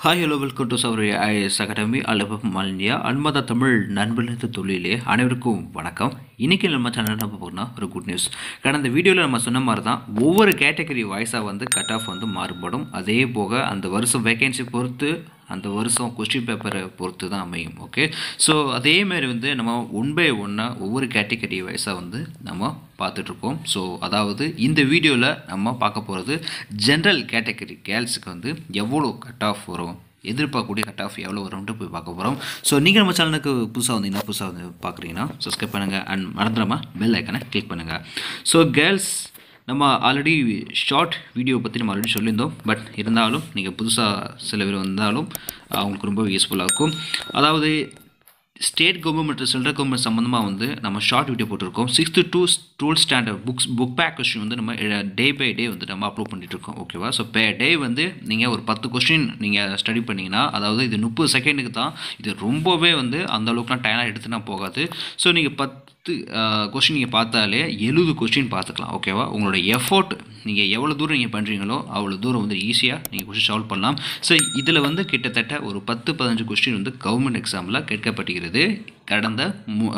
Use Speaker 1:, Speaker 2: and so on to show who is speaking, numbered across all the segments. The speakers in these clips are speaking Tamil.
Speaker 1: hi hello welcome to Shaurya IAS academy அல்லப்ப மாலினியா அன்மத தமிழ் நண்பர்களது தொழிலே அனைவருக்கும் வணக்கம் இன்றைக்கி நம்ம சேனல் நம்ம போனால் ஒரு குட் நியூஸ் கடந்த வீடியோவில் நம்ம சொன்ன மாதிரி தான் ஒவ்வொரு கேட்டகரி வாய்ஸாக வந்து கட் ஆஃப் வந்து மாறுபடும் அதே போக அந்த வருஷம் வேகன்சி பொறுத்து அந்த வருஷம் கொஸ்டின் பேப்பரை பொறுத்து தான் அமையும் ஓகே ஸோ அதே மாதிரி வந்து நம்ம ஒன் பை ஒன்னாக ஒவ்வொரு கேட்டகரி வைஸாக வந்து நம்ம பார்த்துட்ருக்கோம் ஸோ அதாவது இந்த வீடியோவில் நம்ம பார்க்க போகிறது ஜென்ரல் கேட்டகரி கேர்ள்ஸுக்கு வந்து எவ்வளோ கட் ஆஃப் வரும் எதிர்பார்க்கக்கூடிய கட் ஆஃப் எவ்வளோ வரும்ன்ட்டு போய் பார்க்க போகிறோம் ஸோ நீங்கள் நம்ம சேனலுக்கு புதுசாக வந்தீங்கன்னா புதுசாக வந்து பார்க்குறீங்கன்னா சப்ஸ்கிரைப் பண்ணுங்கள் அண்ட் மறந்துடாமல் பெல் ஐக்கனை கிளிக் பண்ணுங்கள் ஸோ கேர்ள்ஸ் நம்ம ஆல்ரெடி ஷார்ட் வீடியோ பற்றி நம்ம ஆல்ரெடி சொல்லியிருந்தோம் பட் இருந்தாலும் நீங்கள் புதுசாக சில பேர் வந்தாலும் அவங்களுக்கு ரொம்ப யூஸ்ஃபுல்லாக இருக்கும் அதாவது ஸ்டேட் கவர்மெண்ட் மற்றும் சென்ட்ரல் கவர்மெண்ட் சம்மந்தமாக வந்து நம்ம ஷார்ட் வீடியோ போட்டிருக்கோம் sixth to twelfth standard books book back question வந்து நம்ம டே பை டே வந்து நம்ம அப்லோட் பண்ணிட்டு இருக்கோம் ஓகேவா ஸோ பே டே வந்து நீங்கள் ஒரு பத்து கொஸ்டின் நீங்கள் ஸ்டடி பண்ணிங்கன்னா அதாவது இது முப்பது செகண்டுக்கு தான் இது ரொம்பவே வந்து அந்த அளவுக்குலாம் டைலாக எடுத்துனா போகாது ஸோ நீங்கள் பத்து கொஸ்டின் நீங்கள் பார்த்தாலே எழுபது கொஸ்டின் பார்த்துக்கலாம் ஓகேவா உங்களோட எஃபோர்ட் நீங்கள் எவ்வளோ தூரம் நீங்கள் பண்ணுறீங்களோ அவ்வளோ தூரம் வந்து ஈஸியாக நீங்கள் கொஸ்டின் சால்வ் பண்ணலாம் ஸோ இதில் வந்து கிட்டத்தட்ட ஒரு பத்து பதினஞ்சு கொஸ்டின் வந்து கவர்மெண்ட் எக்ஸாமில் கேட்கப்படுகிறது கடந்த மூ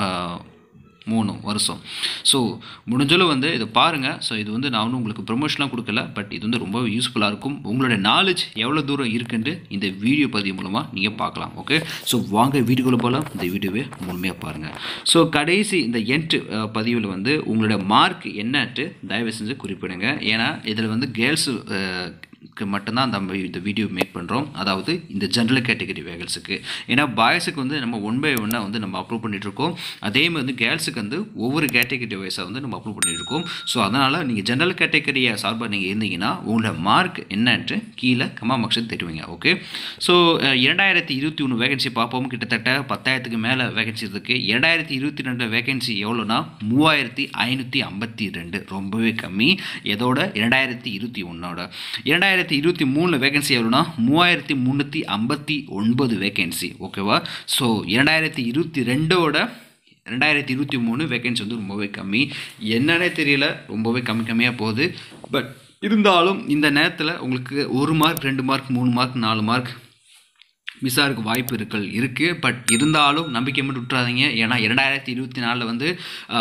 Speaker 1: மூணு வருஷம் ஸோ முடிஞ்சளவு வந்து இதை பாருங்கள் ஸோ இது வந்து நான் ஒன்றும் உங்களுக்கு ப்ரொமோஷன்லாம் கொடுக்கல பட் இது வந்து ரொம்ப யூஸ்ஃபுல்லாக இருக்கும் உங்களோட நாலேஜ் எவ்வளோ தூரம் இருக்குன்ட்டு இந்த வீடியோ பதிவு மூலமாக நீங்கள் பார்க்கலாம் ஓகே ஸோ வாங்க வீடியோக்குள்ளே போகலாம் இந்த வீடியோவே முழுமையாக பாருங்கள் ஸோ கடைசி இந்த எண்ட் பதிவில் வந்து உங்களோட மார்க் என்னன்ட்டு தயவு செஞ்சு குறிப்பிடுங்க ஏன்னா இதில் வந்து கேர்ள்ஸு மட்டும்தான் நம்ம இந்த வீடியோ மேக் பண்ணுறோம் அதாவது இந்த ஜென்ரல் கேட்டகரி வேகல்ஸுக்கு ஏன்னா பாய்ஸுக்கு வந்து நம்ம ஒன் பை ஒன்னாக வந்து நம்ம அப்ரூவ் பண்ணிகிட்ருக்கோம் அதே மாதிரி வந்து கேர்ள்ஸுக்கு வந்து ஒவ்வொரு கேட்டகரி வைஸாக வந்து நம்ம அப்ரூவ் பண்ணிகிட்ருக்கோம் ஸோ அதனால் நீங்கள் ஜென்ரல் கேட்டகரியை சார்பாக நீங்கள் இருந்தீங்கன்னா உங்களோட மார்க் என்னன்ட்டு கீழே கமா மார்க்ஸ் தெரிவிங்க ஓகே ஸோ இரண்டாயிரத்தி இருபத்தி ஒன்று வேகன்சி பார்ப்போம் கிட்டத்தட்ட பத்தாயிரத்துக்கு மேலே வேகன்சி இருக்குது இரண்டாயிரத்தி இருபத்தி ரெண்டு வேகன்சி எவ்வளோனா மூவாயிரத்தி ஐநூற்றி ஐம்பத்தி ரெண்டு ரொம்பவே கம்மி எதோட இரண்டாயிரத்தி இருபத்தி ஒன்றோட இரண்டாயிரத்தி ரெண்டாயிரத்தி இருபத்தி மூணில் வேகன்சி எவ்வளோனா மூவாயிரத்தி முந்நூற்றி ஐம்பத்தி ஒன்பது வேகன்சி ஓகேவா ஸோ இரண்டாயிரத்தி இருபத்தி ரெண்டோட ரெண்டாயிரத்தி இருபத்தி மூணு வேகன்சி வந்து ரொம்பவே கம்மி என்னன்னே தெரியல ரொம்பவே கம்மி கம்மியாக போகுது பட் இருந்தாலும் இந்த நேரத்தில் உங்களுக்கு ஒரு மார்க் ரெண்டு மார்க் மூணு மார்க் நாலு மார்க் மிஸ் ஆகிறதுக்கு வாய்ப்பு இருக்கல் இருக்குது பட் இருந்தாலும் நம்பிக்கை மட்டும் விட்டுறாதீங்க ஏன்னா இரண்டாயிரத்தி இருபத்தி நாலில் வந்து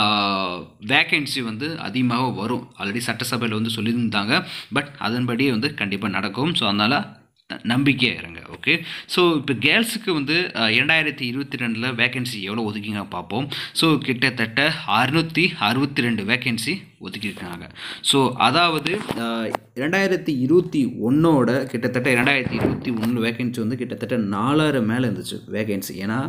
Speaker 1: வேக்கன்சி வந்து அதிகமாக வரும் ஆல்ரெடி சட்டசபையில் வந்து சொல்லியிருந்தாங்க பட் அதன்படி வந்து கண்டிப்பாக நடக்கும் ஸோ அதனால் நம்பிக்கையாக இருங்க ஓகே ஸோ இப்போ கேர்ள்ஸுக்கு வந்து இரண்டாயிரத்தி இருபத்தி ரெண்டில் வேக்கன்சி எவ்வளோ ஒதுக்கிங்க பார்ப்போம் ஸோ கிட்டத்தட்ட அறுநூற்றி அறுபத்தி ரெண்டு வேக்கன்சி ஒதுக்கியிருக்காங்க ஸோ அதாவது ரெண்டாயிரத்தி இருபத்தி ஒன்றோட கிட்டத்தட்ட ரெண்டாயிரத்தி இருபத்தி ஒன்று வேகன்சி வந்து கிட்டத்தட்ட நாலாயிரம் மேலே இருந்துச்சு வேகன்சி ஏன்னா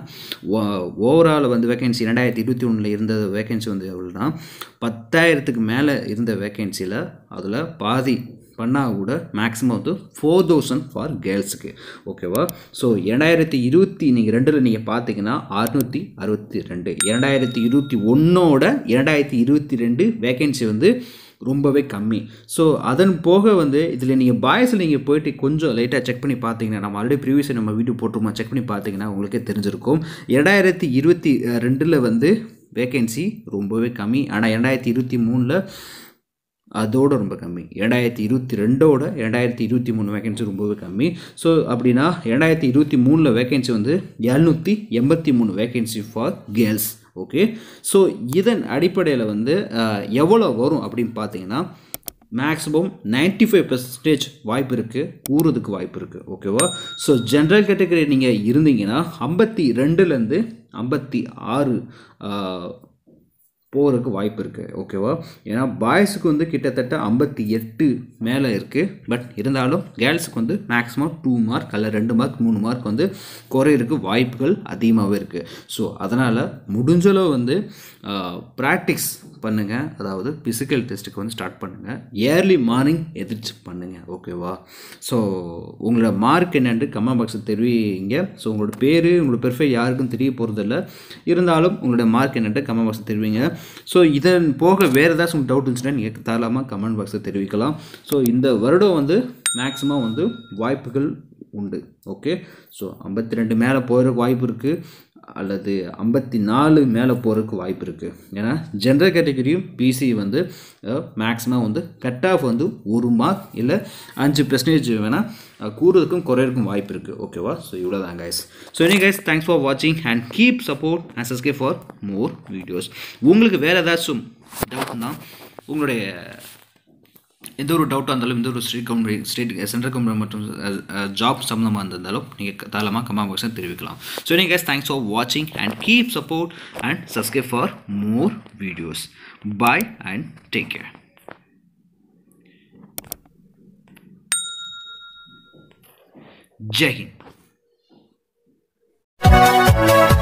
Speaker 1: ஓவரால் வந்து வேகன்சி ரெண்டாயிரத்தி இருபத்தி ஒன்றில் இருந்த வேகன்சி வந்து எவ்வளோனா பத்தாயிரத்துக்கு மேலே இருந்த வேகன்சியில் அதில் பாதி பண்ணால் கூட மேக்ஸிமம் வந்து ஃபோர் தௌசண்ட் ஃபார் கேர்ள்ஸுக்கு ஓகேவா ஸோ இரண்டாயிரத்தி இருபத்தி நீங்கள் ரெண்டில் நீங்கள் பார்த்தீங்கன்னா அறுநூற்றி அறுபத்தி ரெண்டு இரண்டாயிரத்தி இருபத்தி ஒன்றோட இரண்டாயிரத்தி இருபத்தி ரெண்டு வேகன்சி வந்து ரொம்பவே கம்மி ஸோ அதன் போக வந்து இதில் நீங்கள் பாய்ஸில் நீங்கள் போயிட்டு கொஞ்சம் லைட்டாக செக் பண்ணி பார்த்தீங்கன்னா நம்ம ஆல்ரெடி ப்ரீவியஸாக நம்ம வீடியோ போட்டுருமா செக் பண்ணி பார்த்தீங்கன்னா உங்களுக்கே தெரிஞ்சிருக்கும் இரண்டாயிரத்தி இருபத்தி ரெண்டில் வந்து வேகன்சி ரொம்பவே கம்மி ஆனால் இரண்டாயிரத்தி இருபத்தி மூணில் அதோட ரொம்ப கம்மி ரெண்டாயிரத்தி இருபத்தி ரெண்டோட ரெண்டாயிரத்தி இருபத்தி மூணு வேகன்சி ரொம்பவே கம்மி ஸோ அப்படின்னா ரெண்டாயிரத்தி இருபத்தி மூணில் வேகன்சி வந்து எழுநூற்றி எண்பத்தி மூணு vacancy for girls okay so இதன் அடிப்படையில் வந்து எவ்வளோ வரும் அப்படின்னு பார்த்தீங்கன்னா மேக்ஸிமம் நைன்ட்டி ஃபைவ் பர்சன்டேஜ் வாய்ப்பு இருக்குது கூறுறதுக்கு வாய்ப்பு இருக்குது ஓகேவா ஸோ ஜென்ரல் கேட்டகரி நீங்கள் இருந்தீங்கன்னா ஐம்பத்தி ரெண்டுலேருந்து ஐம்பத்தி ஆறு போகிறதுக்கு வாய்ப்பு இருக்குது ஓகேவா ஏன்னா பாய்ஸுக்கு வந்து கிட்டத்தட்ட ஐம்பத்தி எட்டு மேலே இருக்குது பட் இருந்தாலும் கேர்ள்ஸுக்கு வந்து மேக்ஸிமம் டூ மார்க் அல்ல ரெண்டு மார்க் மூணு மார்க் வந்து குறையிறதுக்கு வாய்ப்புகள் அதிகமாகவே இருக்குது ஸோ அதனால் முடிஞ்சளவு வந்து ப்ராக்டிஸ் பண்ணுங்கள் அதாவது ஃபிசிக்கல் டெஸ்ட்டுக்கு வந்து ஸ்டார்ட் பண்ணுங்கள் ஏர்லி மார்னிங் எதிர்த்து பண்ணுங்கள் ஓகேவா ஸோ உங்களோட மார்க் என்னென்று கமெண்ட் பாக்ஸில் தெரிவிங்க ஸோ உங்களோட பேர் உங்களோட பெர்ஃபெக்ட் யாருக்கும் தெரிய போகிறதில்ல இருந்தாலும் உங்களோட மார்க் என்னென்று கமெண்ட் பாக்ஸில் தெரிவிங்க ஸோ இதன் போக வேறு ஏதாச்சும் டவுட் இருந்துச்சுன்னா நீங்கள் தாராளமாக கமெண்ட் பாக்ஸில் தெரிவிக்கலாம் ஸோ இந்த வருடம் வந்து மேக்ஸிமம் வந்து வாய்ப்புகள் உண்டு ஓகே ஸோ ஐம்பத்தி ரெண்டு மேலே போகிறதுக்கு வாய்ப்பு இருக்குது அல்லது ஐம்பத்தி நாலு மேலே போகிறதுக்கு வாய்ப்பு இருக்குது ஏன்னா ஜென்ரல் கேட்டகரியும் பிசி வந்து மேக்ஸிமம் வந்து கட் ஆஃப் வந்து ஒரு மார்க் இல்லை அஞ்சு பெர்சன்டேஜ் வேணால் கூடுறதுக்கும் குறையிறதுக்கும் வாய்ப்பு இருக்குது ஓகேவா ஸோ இவ்வளோ தான் guys so any guys thanks for வாட்சிங் அண்ட் கீப் சப்போர்ட் அண்ட் சஸ்கே ஃபார் மோர் வீடியோஸ் உங்களுக்கு வேறு ஏதாச்சும் டவுட்னா உங்களுடைய எந்த ஒரு டவுட்டாக இருந்தாலும் எந்த ஒரு state company state central company மற்றும் ஜாப் சம்மந்தமாக இருந்திருந்தாலும் நீங்கள் தாராளமாக கமெண்ட் பாக்ஸில் தெரிவிக்கலாம் ஸோ நீங்கள் கேஸ் தேங்க்ஸ் ஃபார் வாட்சிங் and keep support and subscribe for more videos bye and take care Jai Hind